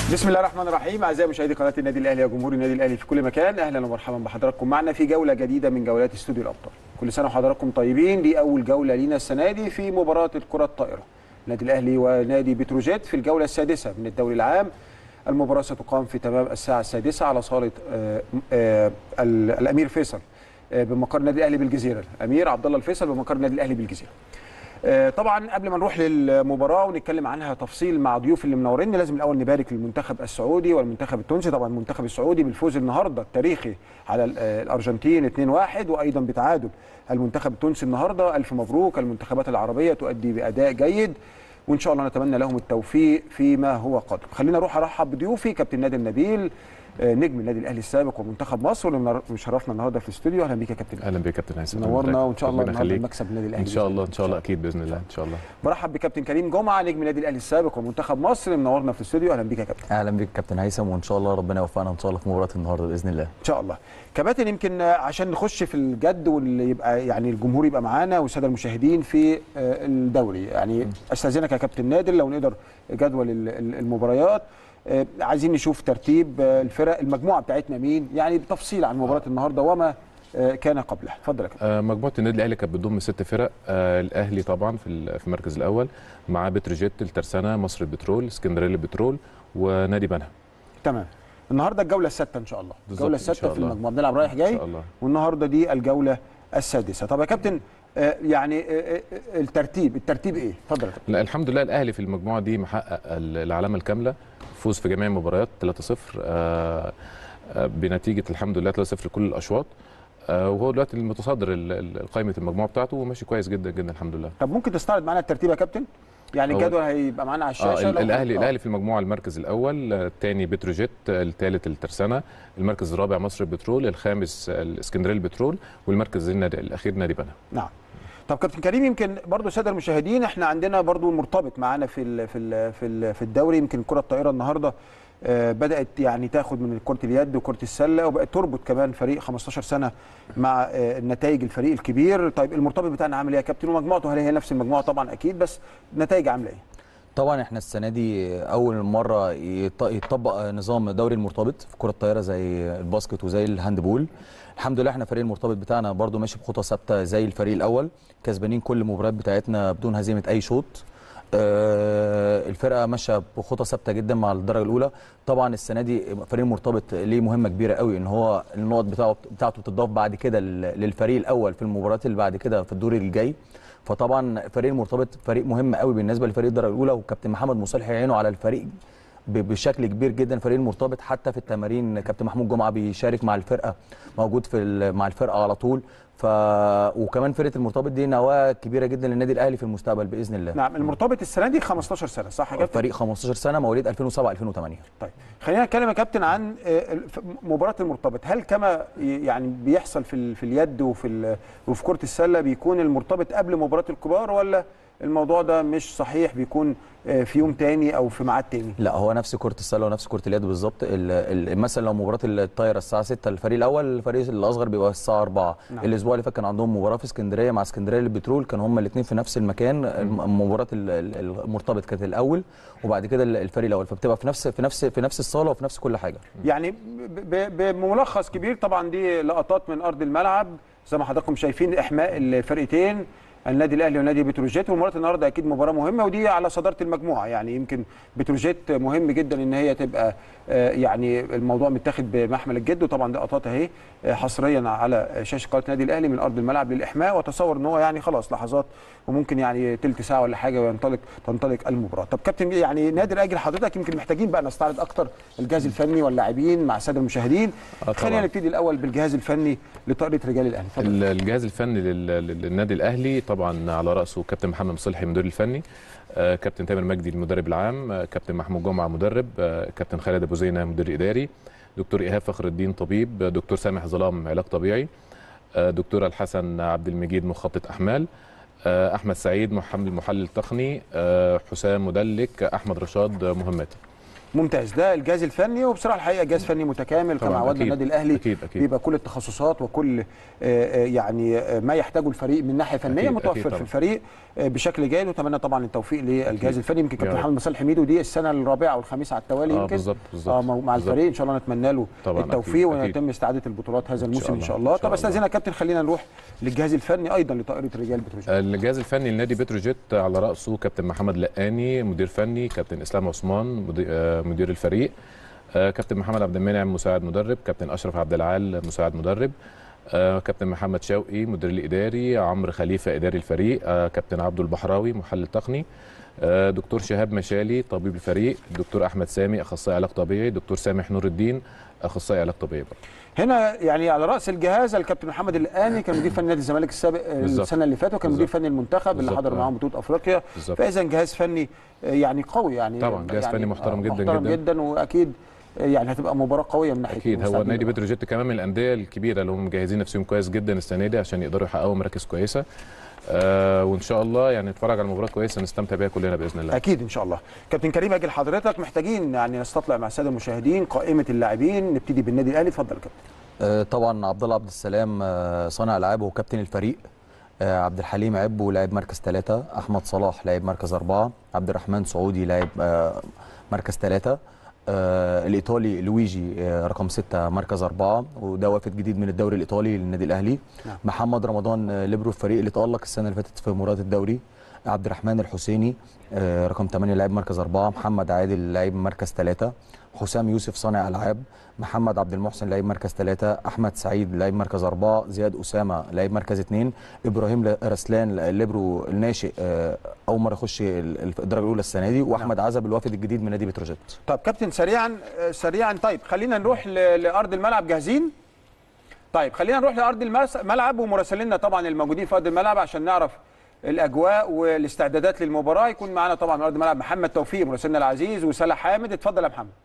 بسم الله الرحمن الرحيم اعزائي مشاهدي قناه النادي الاهلي وجمهور النادي الاهلي في كل مكان اهلا ومرحبا بحضراتكم معنا في جوله جديده من جولات استوديو الابطال كل سنه وحضراتكم طيبين دي اول جوله لينا السنه دي في مباراه الكره الطائره النادي الاهلي ونادي بتروجيت في الجوله السادسه من الدوري العام المباراه ستقام في تمام الساعه السادسه على صاله آه، آه، ال- الامير فيصل آه، بمقر النادي الاهلي بالجزيره الامير عبد الله الفيصل بمقر النادي الاهلي بالجزيره آه، طبعا قبل ما نروح للمباراه ونتكلم عنها تفصيل مع ضيوف اللي منورين لازم الاول نبارك للمنتخب السعودي والمنتخب التونسي طبعا المنتخب السعودي بالفوز النهارده التاريخي على ال- آه، الارجنتين 2-1 وايضا بتعادل المنتخب التونسي النهارده الف مبروك المنتخبات العربيه تؤدي باداء جيد وان شاء الله نتمنى لهم التوفيق فيما هو قادم خلينا اروح ارحب بضيوفي كابتن نادر نبيل آه، نجم النادي الاهلي السابق ومنتخب مصر واللي مشرفنا النهارده في الاستوديو اهلا بيك يا كابتن اهلا بك يا كابتن هيثم نورنا وان شاء الله ربنا النهارده يخليك. المكسب النادي الاهلي ان شاء بإذن الله ان شاء الله اكيد باذن الله ان شاء الله برحب بكابتن كريم جمعه نجم النادي الاهلي السابق ومنتخب مصر منورنا في الاستوديو اهلا بيك يا كابتن اهلا بك كابتن هيثم وان شاء الله ربنا يوفقنا ان شاء الله في مباراه النهارده باذن الله ان شاء الله كباتن يمكن آه، عشان نخش في الجد واللي يبقى يعني الجمهور يبقى معانا والساده المشاهدين في آه، الدوري يعني استاذنك يا كابتن نادر لو نقدر جدول ال- ال- المباريات آه، عايزين نشوف ترتيب آه، الفرق المجموعه بتاعتنا مين يعني بتفصيل عن مباراه النهارده وما آه، كان قبلها اتفضل يا كابتن آه، مجموعه النادي الاهلي كانت بتضم ست فرق آه، الاهلي طبعا في ال- في المركز الاول مع بتروجيت الترسانه مصر البترول اسكندريه البترول ونادي بنها تمام النهارده الجوله السادسه ان شاء الله بالظبط، الجوله إن شاء السادسه في الله. المجموعه بنلعب رايح ان جاي شاء الله والنهارده دي الجوله السادسه طب يا كابتن آه، يعني آه، آه، الترتيب الترتيب ايه اتفضل يا كابتن لا الحمد لله الاهلي في المجموعه دي محقق ال- العلامه الكامله فوز في جميع المباريات 3-0 آه، آه، بنتيجه الحمد لله 3-0 لكل الاشواط آه، وهو دلوقتي المتصدر ال- ال- قائمه المجموعه بتاعته وماشي كويس جدا جدا الحمد لله طب ممكن تستعرض معانا الترتيب يا كابتن يعني هو- الجدول هيبقى معانا على اه الشاشه ال- لو- الاهلي آه. الاهلي في المجموعه المركز الاول آه، الثاني بتروجيت آه، الثالث الترسانه المركز الرابع مصر البترول الخامس آه، الاسكندريه البترول والمركز النادي الاخير نادي بنها نعم طب كابتن كريم يمكن برضو الساده المشاهدين احنا عندنا برضو مرتبط معانا في ال في ال في ال في الدوري يمكن كره الطائره النهارده آه، بدات يعني تاخد من كره اليد وكره السله وبقت تربط كمان فريق 15 سنه مع آه، النتائج الفريق الكبير طيب المرتبط بتاعنا عامل ايه يا كابتن ومجموعته هل هي نفس المجموعه طبعا اكيد بس النتائج عامله ايه طبعا احنا السنه دي اول مره يط- يطبق نظام دوري المرتبط في كره الطايره زي الباسكت وزي الهاندبول الحمد لله احنا فريق المرتبط بتاعنا برضو ماشي بخطى ثابته زي الفريق الاول كسبانين كل المباريات بتاعتنا بدون هزيمه اي شوط آه، الفرقه ماشيه بخطى ثابته جدا مع الدرجه الاولى طبعا السنه دي فريق المرتبط ليه مهمه كبيره قوي ان هو النقط بتاعه بتاعته بتضاف بعد كده لل- للفريق الاول في المباريات اللي بعد كده في الدور الجاي فطبعا فريق المرتبط فريق مهم قوي بالنسبه لفريق الدرجه الاولى وكابتن محمد مصالح يعينه على الفريق ب- بشكل كبير جدا فريق المرتبط حتى في التمارين كابتن محمود جمعه بيشارك مع الفرقه موجود في ال- مع الفرقه على طول ف وكمان فرقه المرتبط دي نواه كبيره جدا للنادي الاهلي في المستقبل باذن الله نعم المرتبط السنه دي 15 سنه صح يا كابتن فريق 15 سنه مواليد 2007 2008 طيب خلينا نتكلم يا كابتن عن آه، الف- مباراه المرتبط هل كما ي- يعني بيحصل في ال- في اليد وفي ال- وفي كره السله بيكون المرتبط قبل مباراه الكبار ولا الموضوع ده مش صحيح بيكون آه، في يوم تاني او في ميعاد تاني لا هو نفس كره السله ونفس كره اليد بالظبط ال- ال- مثلا لو مباراه الطايره الساعه 6 الفريق الاول الفريق الاصغر بيبقى الساعه 4 نعم. الاسبوع اللي فات كان عندهم مباراه في اسكندريه مع اسكندريه للبترول كانوا هما الاثنين في نفس المكان الم- مباراه ال- ال- المرتبط كانت الاول وبعد كده ال- الفريق الاول فبتبقى في نفس في نفس في نفس الصاله وفي نفس كل حاجه يعني ب- ب- بملخص كبير طبعا دي لقطات من ارض الملعب زي ما حضراتكم شايفين احماء الفرقتين النادي الاهلي ونادي بتروجيت ومباراه النهارده اكيد مباراه مهمه ودي على صداره المجموعه يعني يمكن بتروجيت مهم جدا ان هي تبقى آه، يعني الموضوع متاخد بمحمل الجد وطبعا دي لقطات اهي آه، حصريا على شاشه قناه النادي الاهلي من ارض الملعب للاحماء واتصور ان هو يعني خلاص لحظات وممكن يعني تلت ساعه ولا حاجه وينطلق تنطلق المباراه طب كابتن يعني نادر اجل حضرتك يمكن محتاجين بقى نستعرض اكتر الجهاز الفني واللاعبين مع الساده المشاهدين طبعاً. خلينا نبتدي الاول بالجهاز الفني لطائره رجال الاهلي اتفضل ال- الجهاز الفني لل- لل- للنادي الاهلي طبعا على راسه كابتن محمد مصلحي المدير الفني آه، كابتن تامر مجدي المدرب العام آه، كابتن محمود جمعه مدرب آه، كابتن خالد ابو زينه مدير اداري دكتور ايهاب فخر الدين طبيب آه، دكتور سامح ظلام علاج طبيعي آه، دكتور الحسن عبد المجيد مخطط احمال آه، احمد سعيد محمد محلل تقني آه، حسام مدلك احمد رشاد آه، مهمات ممتاز ده الجهاز الفني وبصراحه الحقيقه جهاز فني متكامل كما طبعاً، عودنا أكيد. النادي الاهلي أكيد، أكيد. بيبقى كل التخصصات وكل آه، آه، يعني آه، ما يحتاجه الفريق من ناحيه فنيه أكيد، متوفر أكيد في طبعاً. الفريق آه، بشكل جيد واتمنى طبعا التوفيق للجهاز الفني يمكن يا كابتن رب. محمد مصالح حميدو دي السنه الرابعه والخامسه على التوالي آه، يمكن بالظبط، بالظبط، آه، مع بالظبط. الفريق ان شاء الله نتمنى له طبعاً، التوفيق أكيد، ويتم أكيد. استعاده البطولات هذا الموسم ان الله، شاء الله إن شاء طب الله. استاذنا كابتن خلينا نروح للجهاز الفني ايضا لطائره رجال بتروجيت الجهاز الفني لنادي بتروجيت على راسه كابتن محمد لقاني مدير فني كابتن اسلام عثمان مدير, آه، مدير الفريق آه، كابتن محمد عبد المنعم مساعد مدرب كابتن اشرف عبد العال مساعد مدرب آه، كابتن محمد شوقي مدير الاداري عمرو خليفه اداري الفريق آه، كابتن عبده البحراوي محلل تقني آه، دكتور شهاب مشالي طبيب الفريق دكتور احمد سامي اخصائي علاج طبيعي دكتور سامح نور الدين اخصائي علاج طبيعي برضه هنا يعني على راس الجهاز الكابتن محمد القاني كان مدير فني نادي الزمالك السابق آه، بالظبط. السنه اللي فاتت وكان مدير بالظبط. فني المنتخب اللي بالظبط، حضر آه. معاهم بطوله افريقيا بالظبط. فاذا جهاز فني آه، يعني قوي يعني طبعاً، جهاز يعني فني محترم آه، جداً محترم جداً. جدا واكيد آه، يعني هتبقى مباراه قويه من ناحيه اكيد هو المستعدين. نادي بتروجيت كمان من الانديه الكبيره اللي هم مجهزين نفسهم كويس جدا السنه دي عشان يقدروا يحققوا مراكز كويسه آه وان شاء الله يعني نتفرج على مباراه كويسه نستمتع بيها كلنا باذن الله اكيد ان شاء الله كابتن كريم اجل حضرتك محتاجين يعني نستطلع مع الساده المشاهدين قائمه اللاعبين نبتدي بالنادي الاهلي اتفضل يا كابتن آه، طبعا عبد الله عبد السلام آه، صانع العاب وكابتن الفريق آه، عبد الحليم عبو لاعب مركز ثلاثة أحمد صلاح لاعب مركز أربعة عبد الرحمن سعودي لاعب آه، مركز ثلاثة آه، الإيطالي لويجي آه، رقم ستة مركز أربعة وده وافد جديد من الدوري الإيطالي للنادي الأهلي نعم. محمد رمضان آه، ليبرو الفريق اللي تألق السنة اللي فاتت في مباراة الدوري عبد الرحمن الحسيني آه، رقم 8 لاعب مركز أربعة محمد عادل لاعب مركز ثلاثة حسام يوسف صانع ألعاب محمد عبد المحسن لاعب مركز ثلاثة أحمد سعيد لاعب مركز أربعة زياد أسامة لاعب مركز اثنين إبراهيم ل- رسلان الليبرو الناشئ آه، أول مرة يخش ال- ال- الدرجة الأولى السنة دي وأحمد عزب الوافد الجديد من نادي بتروجيت طب كابتن سريعا آه، سريعا طيب خلينا نروح ل- لارض الملعب جاهزين طيب خلينا نروح لارض المس- الملعب ومراسليننا طبعا الموجودين في ارض الملعب عشان نعرف الاجواء والاستعدادات للمباراه يكون معانا طبعا ارض الملعب محمد توفيق مراسلنا العزيز وسلا حامد اتفضل يا محمد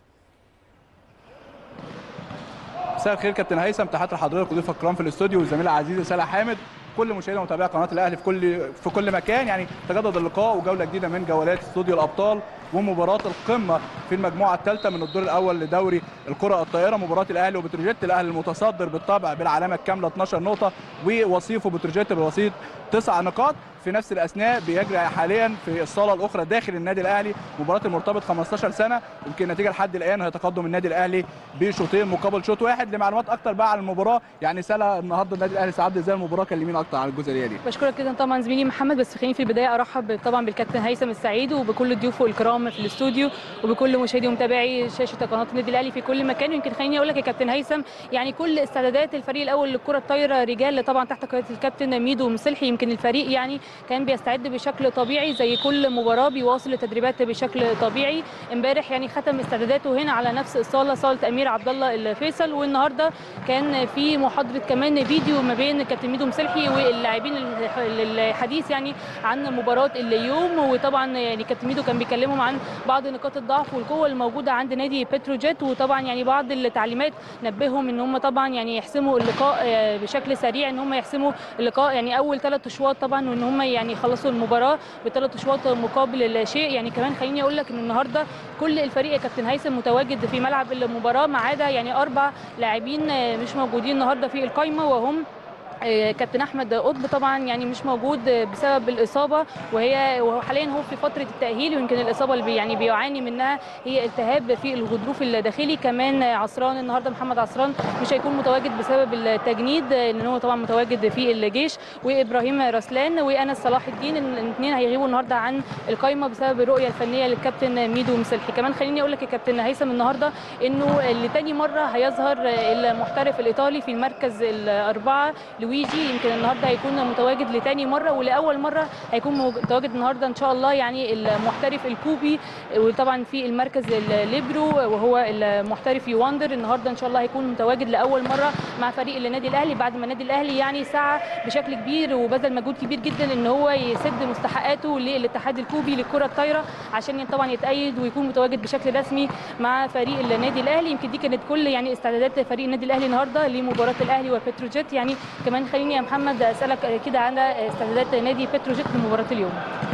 مساء الخير كابتن هيثم تحياتي لحضرتك وضيوف الكرام في الاستوديو والزميل العزيز سلا حامد كل مشاهدي ومتابعي قناه الاهلي في كل في كل مكان يعني تجدد اللقاء وجوله جديده من جولات استوديو الابطال ومباراه القمه في المجموعه الثالثه من الدور الاول لدوري الكره الطائره مباراه الاهلي وبتروجيت الاهلي المتصدر بالطبع بالعلامه الكامله 12 نقطه ووصيفه بتروجيت برصيد تسع نقاط في نفس الاثناء بيجري حاليا في الصاله الاخرى داخل النادي الاهلي مباراه المرتبط 15 سنه يمكن النتيجه لحد الان هي تقدم النادي الاهلي بشوطين مقابل شوط واحد لمعلومات اكتر بقى عن المباراه يعني سلا النهارده النادي الاهلي سعد ازاي المباراه كلمينا اكتر عن الجزئيه دي بشكرك جدا طبعا زميلي محمد بس خليني في البدايه ارحب طبعا بالكابتن هيثم السعيد وبكل ضيوفه الكرام في الاستوديو وبكل مشاهدي ومتابعي شاشه قناه النادي الاهلي في كل مكان ويمكن خليني اقول لك يا كابتن هيثم يعني كل استعدادات الفريق الاول للكره الطايره رجال طبعا تحت قياده الكابتن ميدو مسلحي يمكن الفريق يعني كان بيستعد بشكل طبيعي زي كل مباراه بيواصل التدريبات بشكل طبيعي امبارح يعني ختم استعداداته هنا على نفس الصاله صاله امير عبد الله الفيصل والنهارده كان في محاضره كمان فيديو ما بين كابتن ميدو مسلحي واللاعبين الح- الحديث يعني عن مباراه اليوم وطبعا يعني كابتن ميدو كان بيكلمهم عن بعض نقاط الضعف والقوه الموجوده عند نادي بتروجيت وطبعا يعني بعض التعليمات نبههم ان هم طبعا يعني يحسموا اللقاء آه، بشكل سريع ان هم يحسموا اللقاء يعني اول ثلاث اشواط طبعا وان هم يعني يخلصوا المباراه بثلاث اشواط مقابل لا شيء يعني كمان خليني اقول لك ان النهارده كل الفريق يا كابتن هيثم متواجد في ملعب المباراه ما عدا يعني اربع لاعبين آه، مش موجودين النهارده في القائمه وهم آه، كابتن احمد قطب طبعا يعني مش موجود آه، بسبب الاصابه وهي وهو حاليا هو في فتره التاهيل ويمكن الاصابه اللي بي يعني بيعاني منها هي التهاب في الغضروف الداخلي كمان آه، عصران النهارده محمد عصران مش هيكون متواجد بسبب التجنيد آه، لان هو طبعا متواجد في الجيش وابراهيم رسلان وانس صلاح الدين الاثنين هيغيبوا النهارده عن القائمه بسبب الرؤيه الفنيه للكابتن ميدو مسلحي كمان خليني اقول لك يا كابتن هيثم النهارده انه لتاني مره هيظهر المحترف الايطالي في المركز الاربعه لويجي يمكن النهارده هيكون متواجد لتاني مره ولاول مره هيكون متواجد النهارده ان شاء الله يعني المحترف الكوبي وطبعا في المركز الليبرو وهو المحترف يواندر النهارده ان شاء الله هيكون متواجد لاول مره مع فريق النادي الاهلي بعد ما النادي الاهلي يعني سعى بشكل كبير وبذل مجهود كبير جدا ان هو يسد مستحقاته للاتحاد الكوبي للكره الطايره عشان طبعا يتأيد ويكون متواجد بشكل رسمي مع فريق النادي الاهلي يمكن دي كانت كل يعني استعدادات فريق النادي الاهلي النهارده لمباراه الاهلي وبتروجيت يعني كمان خليني يا محمد اسالك كده على استعدادات نادي بتروجيت لمباراه اليوم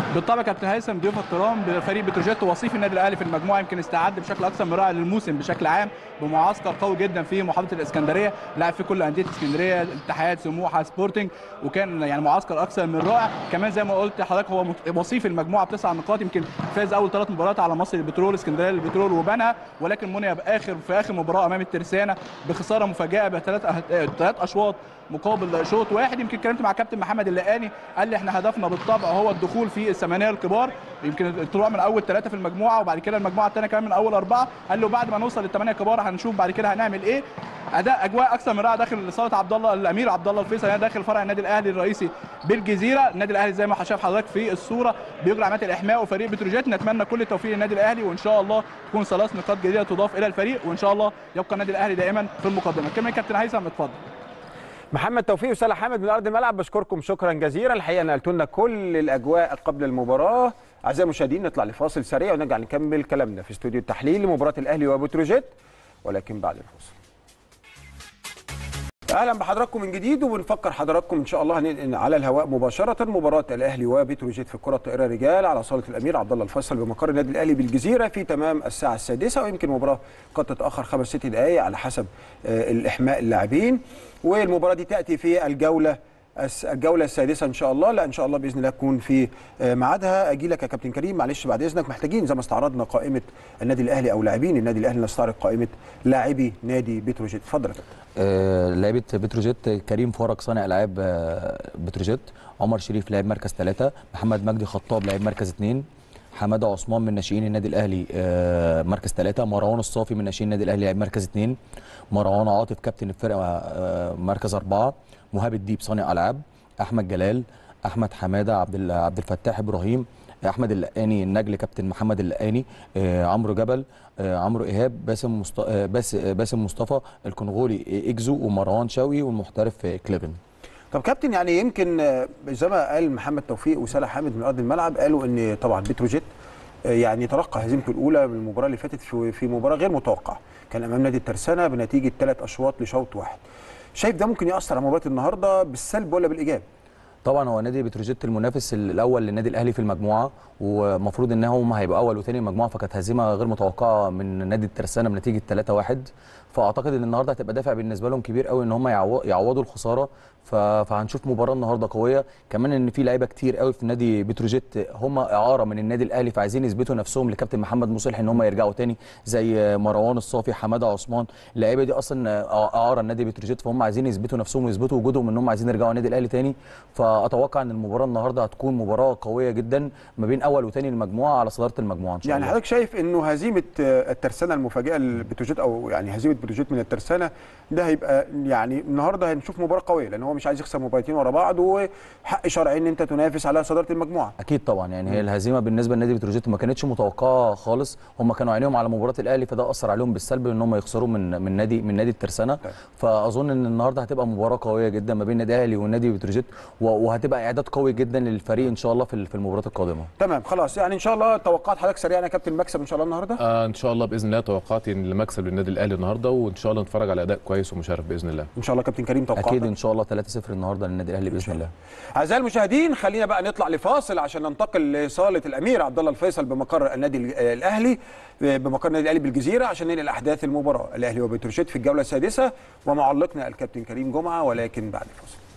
بالطبع كابتن هيثم ضيوف الكرام بفريق بتروجيت وصيف النادي الاهلي في المجموعه يمكن استعد بشكل اكثر من رائع للموسم بشكل عام بمعسكر قوي جدا في محافظه الاسكندريه لعب في كل انديه اسكندريه الاتحاد سموحه سبورتنج وكان يعني معسكر اكثر من رائع كمان زي ما قلت لحضرتك هو مت- وصيف المجموعه بتسع نقاط يمكن فاز اول ثلاث مباريات على مصر البترول اسكندريه للبترول وبنها ولكن منى باخر في اخر مباراه امام الترسانه بخساره مفاجئه بثلاث ثلاث اشواط مقابل شوط واحد يمكن اتكلمت مع كابتن محمد اللقاني قال لي احنا هدفنا بالطبع هو الدخول في الثمانيه الكبار يمكن الطلوع من اول ثلاثه في المجموعه وبعد كده المجموعه الثانيه كمان من اول اربعه قال له بعد ما نوصل للثمانيه الكبار هنشوف بعد كده هنعمل ايه اداء اجواء اكثر من رائع داخل صاله عبد الله الامير عبد الله الفيصل هنا داخل فرع النادي الاهلي الرئيسي بالجزيره النادي الاهلي زي ما شايف حضرتك في الصوره بيجري عمليات الاحماء وفريق بتروجيت نتمنى كل التوفيق للنادي الاهلي وان شاء الله تكون ثلاث نقاط جديده تضاف الى الفريق وان شاء الله يبقى النادي الاهلي دائما في المقدمه كمان كابتن هيثم اتفضل محمد توفيق وسالح حامد من ارض الملعب بشكركم شكرا جزيلا الحقيقه نقلتوا لنا كل الاجواء قبل المباراه اعزائي المشاهدين نطلع لفاصل سريع ونرجع نكمل كلامنا في استوديو التحليل لمباراه الاهلي وبتروجيت ولكن بعد الفاصل اهلا بحضراتكم من جديد وبنفكر حضراتكم ان شاء الله هننقل على الهواء مباشره مباراه الاهلي وبتروجيت في الكره الطائره رجال على صاله الامير عبد الله الفيصل بمقر النادي الاهلي بالجزيره في تمام الساعه السادسه ويمكن مباراه قد تتاخر خمس ست دقائق على حسب آه، الاحماء اللاعبين والمباراه دي تاتي في الجوله الس- الجوله السادسه ان شاء الله لا ان شاء الله باذن الله تكون في آه، ميعادها اجي لك يا كابتن كريم معلش بعد اذنك محتاجين زي ما استعرضنا قائمه النادي الاهلي او لاعبين النادي الاهلي نستعرض قائمه لاعبي نادي بتروجيت اتفضل يا كابتن آه، لعيبه بتروجيت كريم فرج صانع العاب آه، بتروجيت عمر شريف لاعب مركز ثلاثة محمد مجدي خطاب لاعب مركز اثنين حماده عثمان من ناشئين النادي الاهلي آه، مركز ثلاثة مروان الصافي من ناشئين النادي الاهلي لاعب مركز اثنين مروان عاطف كابتن الفرقه آه، مركز اربعه مهاب الديب صانع العاب احمد جلال احمد حماده عبد ال- عبد الفتاح ابراهيم احمد اللقاني النجل كابتن محمد اللقاني آه، عمرو جبل آه، عمرو ايهاب باسم مست... آه، باس... آه، باسم مصطفى الكونغولي آه، اكزو ومروان شوقي والمحترف آه، كليفن طب كابتن يعني يمكن آه، زي ما قال محمد توفيق وسالح حامد من ارض الملعب قالوا ان طبعا بتروجيت آه، يعني تلقى هزيمته الاولى من المباراه اللي فاتت في في مباراه غير متوقعه كان امام نادي الترسانه بنتيجه ثلاث اشواط لشوط واحد شايف ده ممكن ياثر على مباراه النهارده بالسلب ولا بالايجاب طبعا هو نادي بتروجيت المنافس الاول للنادي الاهلي في المجموعه ومفروض ان هم هيبقوا اول وثاني المجموعه فكانت هزيمه غير متوقعه من نادي الترسانه بنتيجه 3-1 فاعتقد ان النهارده هتبقى دافع بالنسبه لهم كبير قوي ان هم يعو- يعوضوا الخساره ف- فهنشوف مباراه النهارده قويه كمان ان في لعيبه كتير قوي في نادي بتروجيت هم اعاره من النادي الاهلي فعايزين يثبتوا نفسهم لكابتن محمد مصلح ان هم يرجعوا تاني زي مروان الصافي حماده عثمان اللعيبه دي اصلا اعاره النادي بتروجيت فهم عايزين يثبتوا نفسهم ويثبتوا وجودهم ان هم عايزين يرجعوا النادي الاهلي تاني فاتوقع ان المباراه النهارده هتكون مباراه قويه جدا ما بين اول وثاني المجموعه على صداره المجموعه ان شاء يعني الله حضرتك شايف انه هزيمه آه، الترسانه المفاجئه لبتروجيت او يعني هزيمه بتروجيت من الترسانه ده هيبقى يعني النهارده هنشوف مباراه قويه لان هو مش عايز يخسر مباراتين ورا بعض وحق شرعي ان انت تنافس على صداره المجموعه اكيد طبعا يعني هي الهزيمه بالنسبه لنادي بتروجيت ما كانتش متوقعه خالص هم كانوا عينيهم على مباراه الاهلي فده اثر عليهم بالسلب ان هم يخسروا من من نادي من نادي الترسانه طيب. فاظن ان النهارده هتبقى مباراه قويه جدا ما بين النادي الاهلي والنادي بتروجيت و- وهتبقى اعداد قوي جدا للفريق ان شاء الله في ال- في المباراه القادمه تمام خلاص يعني ان شاء الله توقعات حضرتك سريعا يا كابتن مكسب ان شاء الله النهارده آه ان شاء الله باذن الله توقعاتي ان المكسب للنادي الاهلي النهارده وان شاء الله نتفرج على اداء كويس ومشرف باذن الله ان شاء الله كابتن كريم توقعاتك اكيد ان شاء الله 3-0 النهارده للنادي الاهلي باذن الله اعزائي المشاهدين خلينا بقى نطلع لفاصل عشان ننتقل لصاله الامير عبد الله الفيصل بمقر النادي ال- الاهلي بمقر النادي الاهلي بالجزيره عشان ننقل احداث المباراه الاهلي وبتروجيت في الجوله السادسه ومعلقنا الكابتن كريم جمعه ولكن بعد الفاصل